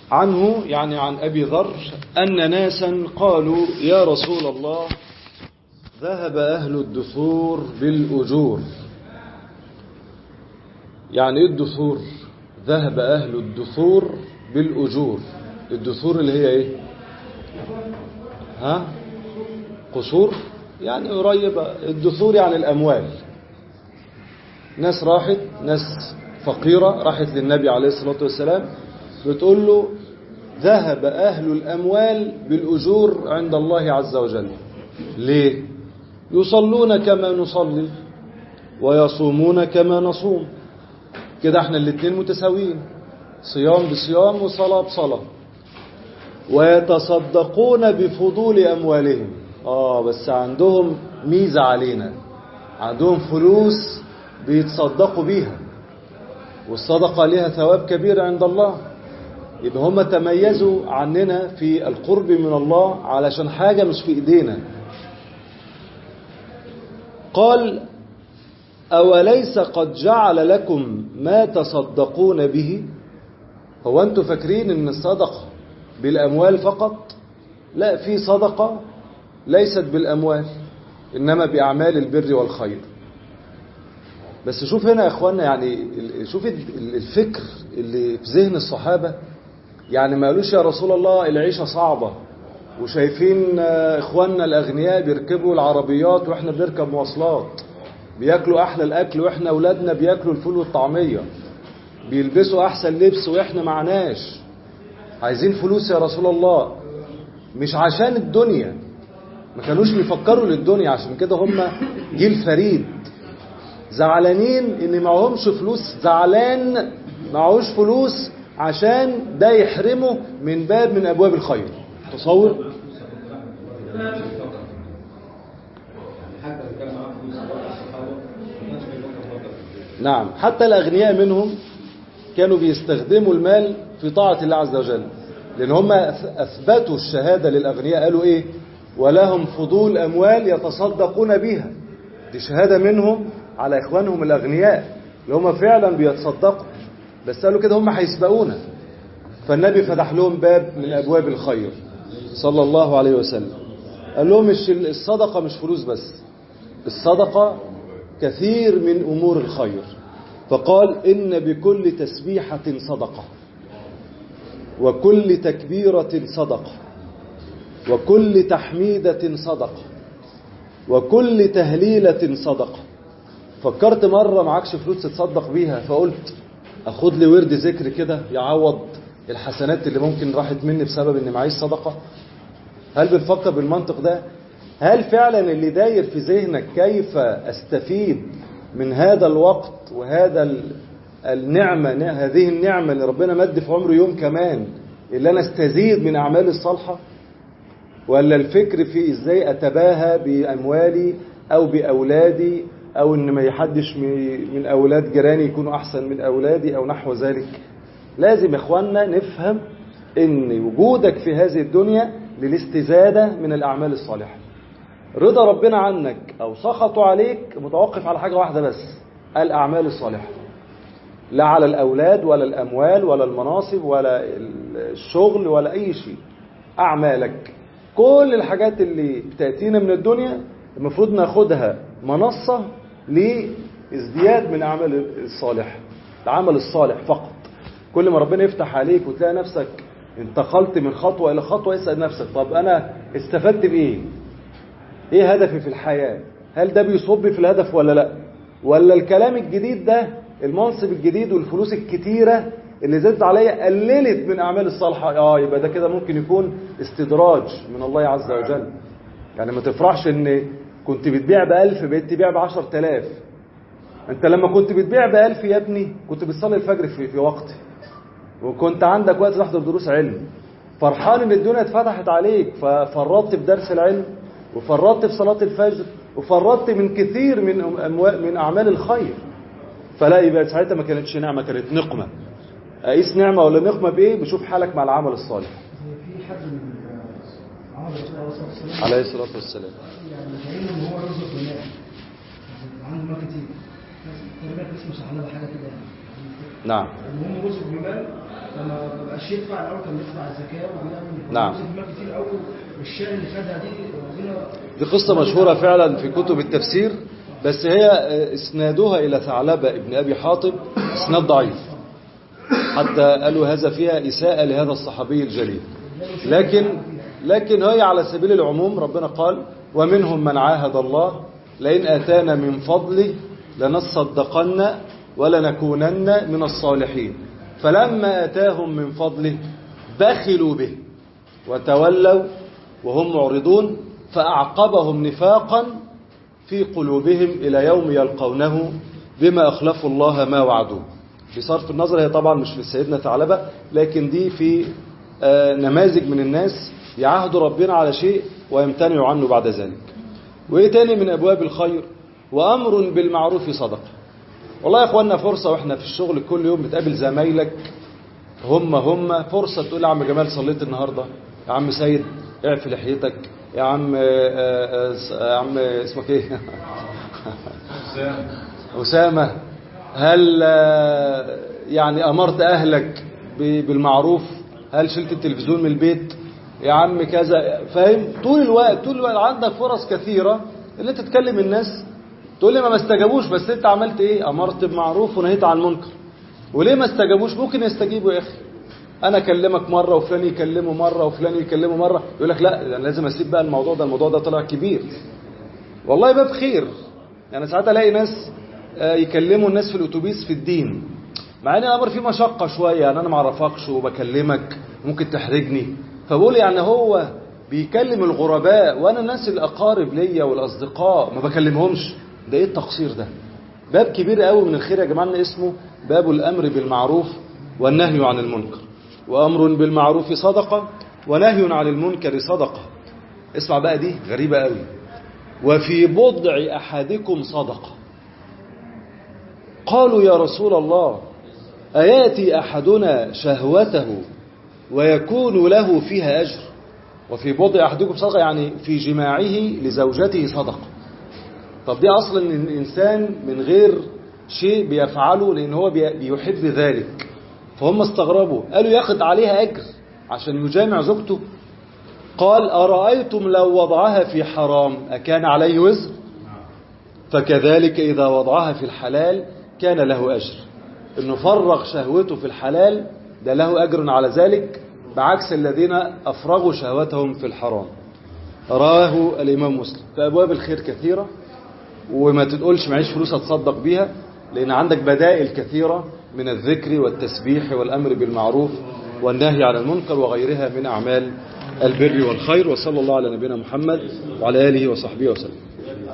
عنه يعني عن أبي ذر أن ناسا قالوا يا رسول الله ذهب أهل الدثور بالأجور يعني إيه الدثور ذهب أهل الدثور بالأجور الدثور اللي هي إيه ها قصور يعني قريبة الدثور يعني الأموال ناس راحت ناس فقيرة راحت للنبي عليه الصلاة والسلام بتقول له ذهب أهل الأموال بالأجور عند الله عز وجل ليه يصلون كما نصلي ويصومون كما نصوم كده احنا الاتنين متساويين صيام بصيام وصلاة بصلاة ويتصدقون بفضول أموالهم آه بس عندهم ميزة علينا عندهم فلوس بيتصدقوا بيها والصدقة لها ثواب كبير عند الله يبقى هم تميزوا عننا في القرب من الله علشان حاجة مش في ايدينا قال أوليس قد جعل لكم ما تصدقون به هو أنتم فاكرين أن الصدقة بالأموال فقط لا في صدقة ليست بالأموال إنما بأعمال البر والخير بس شوف هنا يا إخوانا يعني شوف الفكر اللي في ذهن الصحابة يعني ما قالوش يا رسول الله العيشة صعبة وشايفين إخواننا الأغنياء بيركبوا العربيات وإحنا بنركب مواصلات بياكلوا أحلى الأكل وإحنا أولادنا بياكلوا الفول والطعمية بيلبسوا أحسن لبس وإحنا معناش عايزين فلوس يا رسول الله مش عشان الدنيا ما كانوش بيفكروا للدنيا عشان كده هم جيل فريد زعلانين ان معهمش فلوس زعلان معهوش فلوس عشان ده يحرمه من باب من ابواب الخير تصور نعم حتى الأغنياء منهم كانوا بيستخدموا المال في طاعة الله عز وجل لأن هم أثبتوا الشهادة للأغنياء قالوا إيه ولهم فضول أموال يتصدقون بها دي شهادة منهم على إخوانهم الأغنياء اللي هم فعلا بيتصدقوا بس قالوا كده هم هيسبقونا فالنبي فتح لهم باب من أبواب الخير صلى الله عليه وسلم قال لهم مش الصدقة مش فلوس بس الصدقة كثير من أمور الخير فقال إن بكل تسبيحة صدقة وكل تكبيرة صدقة وكل تحميدة صدقة وكل تهليلة صدقة فكرت مرة معكش فلوس تتصدق بيها فقلت أخد لي ورد ذكر كده يعوض الحسنات اللي ممكن راحت مني بسبب إني معيش صدقة هل بنفكر بالمنطق ده هل فعلا اللي داير في ذهنك كيف استفيد من هذا الوقت وهذا النعمة هذه النعمة اللي ربنا مد في عمره يوم كمان اللي أنا استزيد من أعمالي الصالحة ولا الفكر في إزاي أتباهى بأموالي أو بأولادي أو إن ما يحدش من أولاد جيراني يكونوا أحسن من أولادي أو نحو ذلك لازم يا إخواننا نفهم إن وجودك في هذه الدنيا للاستزادة من الأعمال الصالحة رضا ربنا عنك أو سخطه عليك متوقف على حاجة واحدة بس الأعمال الصالحة لا على الأولاد ولا الأموال ولا المناصب ولا الشغل ولا أي شيء أعمالك كل الحاجات اللي بتأتينا من الدنيا المفروض ناخدها منصة لازدياد من أعمال الصالح العمل الصالح فقط كل ما ربنا يفتح عليك وتلاقي نفسك انتقلت من خطوة إلى خطوة اسأل نفسك طب أنا استفدت بإيه ايه هدفي في الحياة هل ده بيصب في الهدف ولا لا ولا الكلام الجديد ده المنصب الجديد والفلوس الكتيرة اللي زادت عليا قللت من اعمال الصالحة اه يبقى ده كده ممكن يكون استدراج من الله عز وجل يعني ما تفرحش ان كنت بتبيع بألف بقيت تبيع بعشر تلاف انت لما كنت بتبيع بألف يا ابني كنت بتصلي الفجر في, في وقت وكنت عندك وقت تحضر دروس علم فرحان ان الدنيا اتفتحت عليك ففرطت في درس العلم وفرطت في صلاة الفجر وفرطت من كثير من أموال من أعمال الخير فلا يبقى ساعتها ما كانتش نعمة كانت نقمة أقيس نعمة ولا نقمة بإيه بشوف حالك مع العمل الصالح في حد من عمر الرسول عليه الصلاة والسلام عليه الصلاة والسلام يعني كأنه إن هو رزق بناء عنده مال كتير تقريبا اسمه ثعلبة حاجة كده يعني نعم المهم رزق بمال فما بقاش معرفش يدفع الاول كان بيدفع الزكاه وبيعمل نعم. بيصرف مال كتير قوي والشارع اللي خدها دي ربنا دي قصة مشهورة فعلا في كتب التفسير بس هي آه، اسنادها إلى ثعلبة ابن أبي حاطب اسناد ضعيف حتى قالوا هذا فيها إساءة لهذا الصحابي الجليل لكن لكن هي على سبيل العموم ربنا قال ومنهم من عاهد الله لئن آتانا من فضله لنصدقن ولنكونن من الصالحين فلما آتاهم من فضله بخلوا به وتولوا وهم معرضون فأعقبهم نفاقا في قلوبهم إلى يوم يلقونه بما أخلفوا الله ما وعدوه بصرف النظر هي طبعا مش في سيدنا ثعلبة لكن دي في آه، نماذج من الناس يعهدوا ربنا على شيء ويمتنعوا عنه بعد ذلك وإيه تاني من أبواب الخير وأمر بالمعروف صدقة والله يا إخواننا فرصة وإحنا في الشغل كل يوم بتقابل زمايلك هم هم فرصة تقول يا عم جمال صليت النهاردة يا عم سيد اعف لحيتك يا عم آه، آه، آه، يا عم اسمك ايه أسامة هل آه، يعني أمرت أهلك ب- بالمعروف هل شلت التلفزيون من البيت يا عم كذا فاهم طول الوقت طول الوقت عندك فرص كثيرة اللي انت تكلم الناس تقول لي ما ما استجابوش بس انت عملت ايه امرت بمعروف ونهيت عن المنكر وليه ما استجابوش ممكن يستجيبوا يا اخي انا اكلمك مره وفلان يكلمه مره وفلان يكلمه مره يقول لك لا انا لازم اسيب بقى الموضوع ده الموضوع ده طلع كبير والله باب خير يعني ساعات الاقي ناس آه، يكلموا الناس في الاتوبيس في الدين مع ان الامر فيه مشقه شويه يعني انا ما اعرفكش وبكلمك ممكن تحرجني فبقول يعني هو بيكلم الغرباء وانا الناس الاقارب ليا والاصدقاء ما بكلمهمش ده ايه التقصير ده باب كبير قوي من الخير يا جماعه اسمه باب الامر بالمعروف والنهي عن المنكر وامر بالمعروف صدقه ونهي عن المنكر صدقه اسمع بقى دي غريبه قوي وفي بضع احدكم صدقه قالوا يا رسول الله اياتي احدنا شهوته ويكون له فيها اجر وفي بضع احدكم صدقه يعني في جماعه لزوجته صدقه طب دي اصلا إن الانسان من غير شيء بيفعله لان هو بي- بيحب ذلك فهم استغربوا قالوا ياخد عليها اجر عشان يجامع زوجته قال ارايتم لو وضعها في حرام اكان عليه وزر فكذلك اذا وضعها في الحلال كان له اجر انه فرغ شهوته في الحلال ده له اجر على ذلك بعكس الذين افرغوا شهوتهم في الحرام رواه الامام مسلم فابواب الخير كثيره وما تقولش معيش فلوس اتصدق بيها لان عندك بدائل كثيرة من الذكر والتسبيح والامر بالمعروف والنهي عن المنكر وغيرها من اعمال البر والخير وصلى الله على نبينا محمد وعلى اله وصحبه وسلم